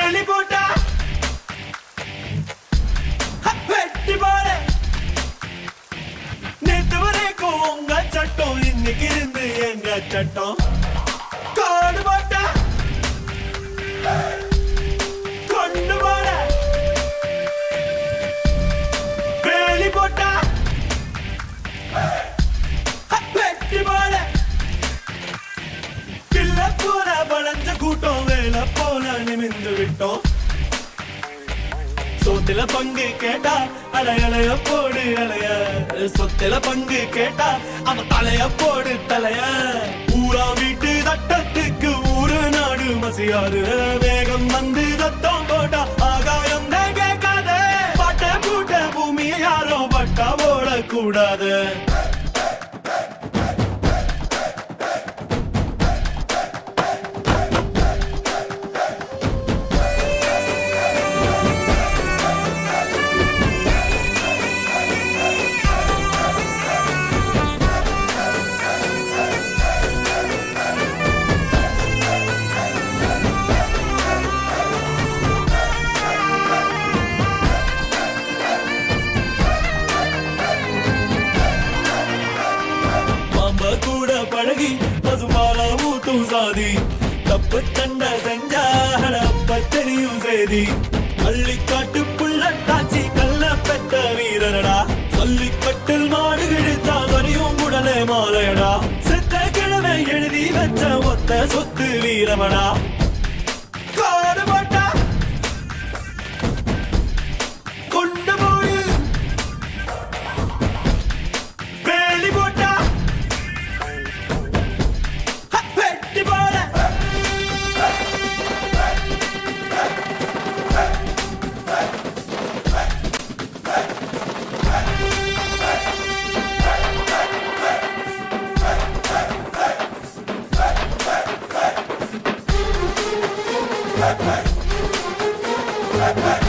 வேலி போட்டா ஹ, வெட்டி போட நேத்து வரைக்கும் உங்க சட்டம் இன்னைக்கு இருந்து எங்க சட்டம் காடு போட்டா கொண்டு போட வேலி போட்டா ஹ, வெட்டி போட பிள்ளை போல வளைஞ்ச கூட்டம் வேலை போல நிமிந்து விட்டோம் சொத்துல பங்கு கேட்டா அலையலைய போடு அலைய சொத்துல பங்கு கேட்டா அவ தலைய போடு தலைய ஊரா வீட்டு சட்டத்துக்கு ஊரு நாடு மசியாது வேகம் வந்து சத்தம் போட்டா ஆகாயம் தான் கேட்காத பட்ட கூட்ட பூமியை யாரோ பட்டா ஓடக்கூடாது பாம்ப கூட பழகி பசுபால ஊத்தும் சாதி தப்பு தண்டை செஞ்சா அப்ப தெரியும் செய்தி அள்ளிக்காட்டு புள்ள தாச்சி கல்ல பெத்த வீரனடா சொல்லிக்கட்டில் மாடு கிழித்தா வரியும் உடலே மாலையடா செத்த கிழமை எழுதி வச்ச ஒத்த சொத்து வீரமடா காடு போட்டா கொண்டு போய் வேலி போட்டா ஹ, வெட்டி போட Black, black.